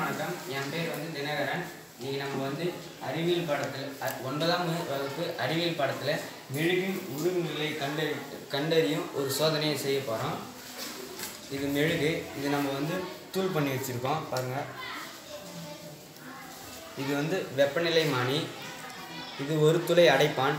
வணக்கம் என் பேர் வந்து தினகரன் இன்னைக்கு நம்ம வந்து அறிவியல் பாடத்தில் அ- ஒன்பதாம் வகுப்பு அறிவியல் பாடத்தில் மெழுகின் உருகுநிலை கண்டறி கண்டறியும் ஒரு சோதனையை செய்ய போகிறோம் இது மெழுகு இது நம்ம வந்து தூள் பண்ணி வச்சுருக்கோம் பாருங்கள் இது வந்து வெப்பநிலை மானி இது ஒரு துளை அடைப்பான்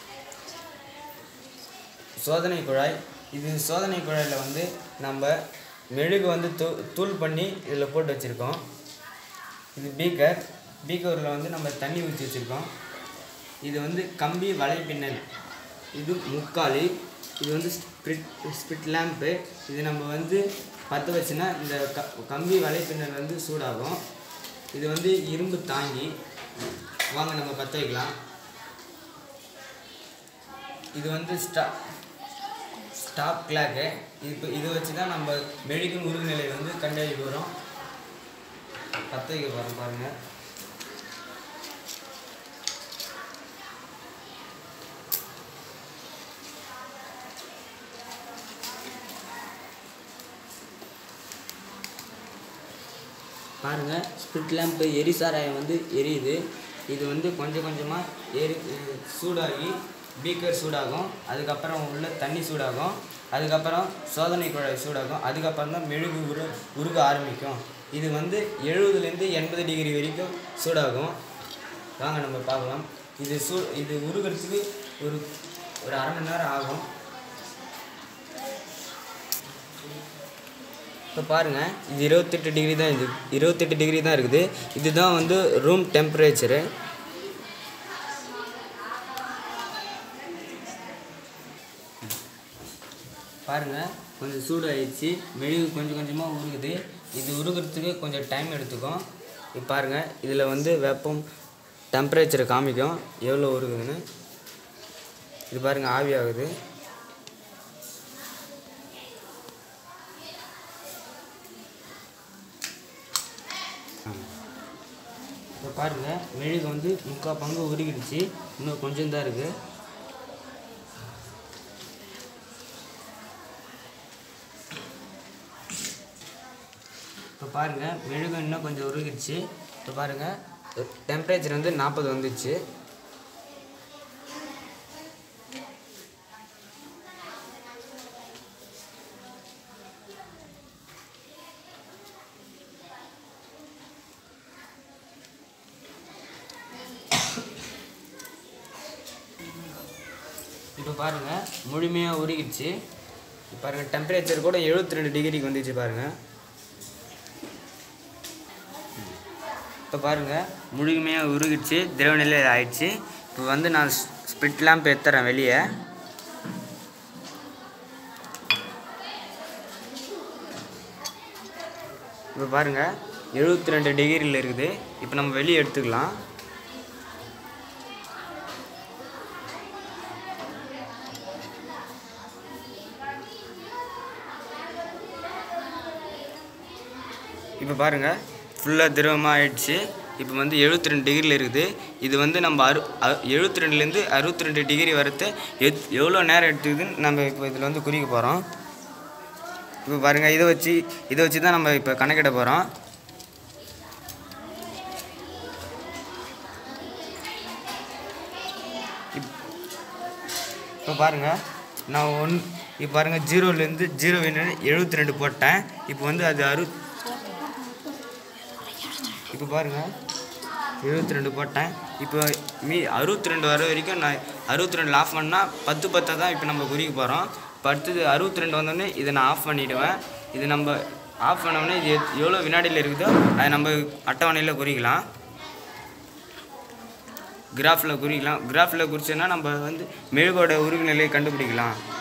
சோதனை குழாய் இது சோதனை குழாயில் வந்து நம்ம மெழுகு வந்து தூ தூள் பண்ணி இதில் போட்டு வச்சுருக்கோம் இது பீக்கர் பீக்கரில் வந்து நம்ம தண்ணி ஊற்றி வச்சுருக்கோம் இது வந்து கம்பி வலைப்பின்னல் இது முக்காலி இது வந்து ஸ்பிரிட் ஸ்பிரிட் லேம்ப்பு இது நம்ம வந்து பற்ற வச்சுன்னா இந்த க கம்பி வலைப்பின்னல் வந்து சூடாகும் இது வந்து இரும்பு தாங்கி வாங்க நம்ம பற்ற வைக்கலாம் இது வந்து ஸ்டா ஸ்டாப் கிளாக்கு இப்போ இதை வச்சு தான் நம்ம மெழுகின் உருகுநிலை வந்து கண்டறிய போகிறோம் பற்ற வைக்க போகிறோம் பாருங்கள் பாருங்கள் ஸ்பிரிட் லேம்ப்பு எரிசாராயம் வந்து எரியுது இது வந்து கொஞ்சம் கொஞ்சமாக எரி இது சூடாகி பீக்கர் சூடாகும் அதுக்கப்புறம் உள்ள தண்ணி சூடாகும் அதுக்கப்புறம் சோதனை குழாய் சூடாகும் அதுக்கப்புறம் தான் மெழுகு உரு உருக ஆரம்பிக்கும் இது வந்து எழுபதுலேருந்து எண்பது டிகிரி வரைக்கும் சூடாகும் வாங்க நம்ம பார்க்கலாம் இது சூ இது உருகிறதுக்கு ஒரு ஒரு அரை மணி நேரம் ஆகும் இப்போ பாருங்கள் இது இருபத்தெட்டு டிகிரி தான் இது இருபத்தெட்டு டிகிரி தான் இருக்குது இதுதான் வந்து ரூம் டெம்பரேச்சரு பாருங்கள் கொஞ்சம் சூடாயிடுச்சு மெழுகு கொஞ்சம் கொஞ்சமாக உருகுது இது உருகிறதுக்கு கொஞ்சம் டைம் எடுத்துக்கும் இப்போ பாருங்கள் இதில் வந்து வெப்பம் டெம்பரேச்சரை காமிக்கும் எவ்வளோ உருகுதுன்னு இது பாருங்கள் ஆவி ஆகுது இப்போ பாருங்கள் மெழுகு வந்து முக்கால் பங்கு உருகிடுச்சு இன்னும் கொஞ்சம் தான் இருக்குது இப்போ பாருங்கள் மெழுகு இன்னும் கொஞ்சம் உருகிடுச்சு இப்போ பாருங்கள் டெம்பரேச்சர் வந்து நாற்பது வந்துச்சு இப்போ பாருங்கள் முழுமையாக உருகிடுச்சு இப்போ பாருங்கள் டெம்பரேச்சர் கூட எழுபத்தி ரெண்டு டிகிரிக்கு வந்துச்சு பாருங்கள் இப்போ பாருங்கள் முழுமையாக உருகிடுச்சு திரவ நிலையில் ஆயிடுச்சு இப்போ வந்து நான் ஸ்பிட் லேம்ப் எடுத்துறேன் வெளியே இப்போ பாருங்கள் எழுபத்தி ரெண்டு டிகிரியில் இருக்குது இப்போ நம்ம வெளியே எடுத்துக்கலாம் இப்போ பாருங்கள் ஃபுல்லாக திரவமாக ஆயிடுச்சு இப்போ வந்து எழுபத்தி ரெண்டு டிகிரியில் இருக்குது இது வந்து நம்ம அறு எழுபத்தி ரெண்டுலேருந்து அறுபத்தி ரெண்டு டிகிரி வரத்து எத் எவ்வளோ நேரம் எடுத்துக்குதுன்னு நம்ம இப்போ இதில் வந்து குறிக்க போகிறோம் இப்போ பாருங்கள் இதை வச்சு இதை வச்சு தான் நம்ம இப்போ கணக்கிட போகிறோம் இப்போ பாருங்கள் நான் ஒன் இப்போ பாருங்கள் ஜீரோலேருந்து ஜீரோ எழுபத்தி ரெண்டு போட்டேன் இப்போ வந்து அது அறு இப்போ பாருங்கள் எழுபத்தி ரெண்டு போட்டேன் இப்போ மீ அறுபத்தி ரெண்டு வர வரைக்கும் நான் அறுபத்தி ரெண்டில் ஆஃப் பண்ணால் பத்து பத்தை தான் இப்போ நம்ம குறிக்க போகிறோம் இப்போ அடுத்தது அறுபத்தி ரெண்டு வந்தோடனே இதை நான் ஆஃப் பண்ணிவிடுவேன் இது நம்ம ஆஃப் பண்ணோடனே இது எத்- எவ்வளோ வினாடியில் இருக்குதோ அதை நம்ம அட்டவணையில் குறிக்கலாம் கிராஃபில் குறிக்கலாம் கிராஃபில் குறிச்சோன்னா நம்ம வந்து மெழுகோட உருகுநிலையை கண்டுபிடிக்கலாம்